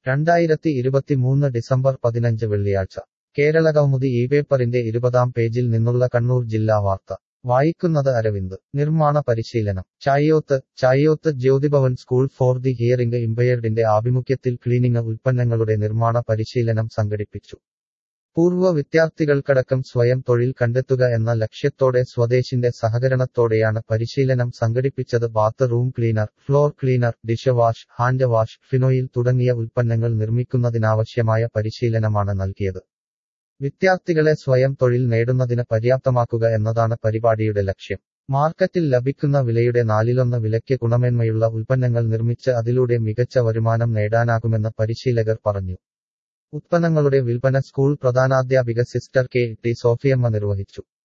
രണ്ടായിരത്തി ഇരുപത്തിമൂന്ന് ഡിസംബർ പതിനഞ്ച് വെള്ളിയാഴ്ച കേരളകൗമുദി ഈ പേപ്പറിന്റെ ഇരുപതാം പേജിൽ നിന്നുള്ള കണ്ണൂർ ജില്ലാ വാർത്ത വായിക്കുന്നത് അരവിന്ദ് നിർമ്മാണ പരിശീലനം Chayoth Chayoth Jyothibhavan school for the hearing ഇംപയർഡിന്റെ ആഭിമുഖ്യത്തിൽ ക്ലീനിംഗ് ഉൽപ്പന്നങ്ങളുടെ നിർമ്മാണ പരിശീലനം സംഘടിപ്പിച്ചു പൂർവ്വ വിദ്യാർത്ഥികൾക്കടക്കം സ്വയം തൊഴിൽ കണ്ടെത്തുക എന്ന ലക്ഷ്യത്തോടെ സ്വദേശിന്റെ സഹകരണത്തോടെയാണ് പരിശീലനം സംഘടിപ്പിച്ചത് bathroom cleaner floor cleaner dish wash hand wash phenyl തുടങ്ങിയ ഉൽപ്പന്നങ്ങൾ നിർമ്മിക്കുന്നതിനാവശ്യമായ പരിശീലനമാണ് നൽകിയത് വിദ്യാർത്ഥികളെ സ്വയം തൊഴിൽ നേടുന്നതിന് പര്യാപ്തമാക്കുക എന്നതാണ് പരിപാടിയുടെ ലക്ഷ്യം മാർക്കറ്റിൽ ലഭിക്കുന്ന വിലയുടെ നാലിലൊന്ന് വിലയ്ക്ക് ഗുണമേന്മയുള്ള ഉൽപ്പന്നങ്ങൾ നിർമ്മിച്ച് അതിലൂടെ മികച്ച വരുമാനം നേടാനാകുമെന്ന് പരിശീലകർ പറഞ്ഞു ഉത്പന്നങ്ങളുടെ വിൽപ്പന സ്കൂൾ പ്രധാനാധ്യാപിക സിസ്റ്റർ കെ ടി സോഫിയമ്മ നിർവഹിച്ചു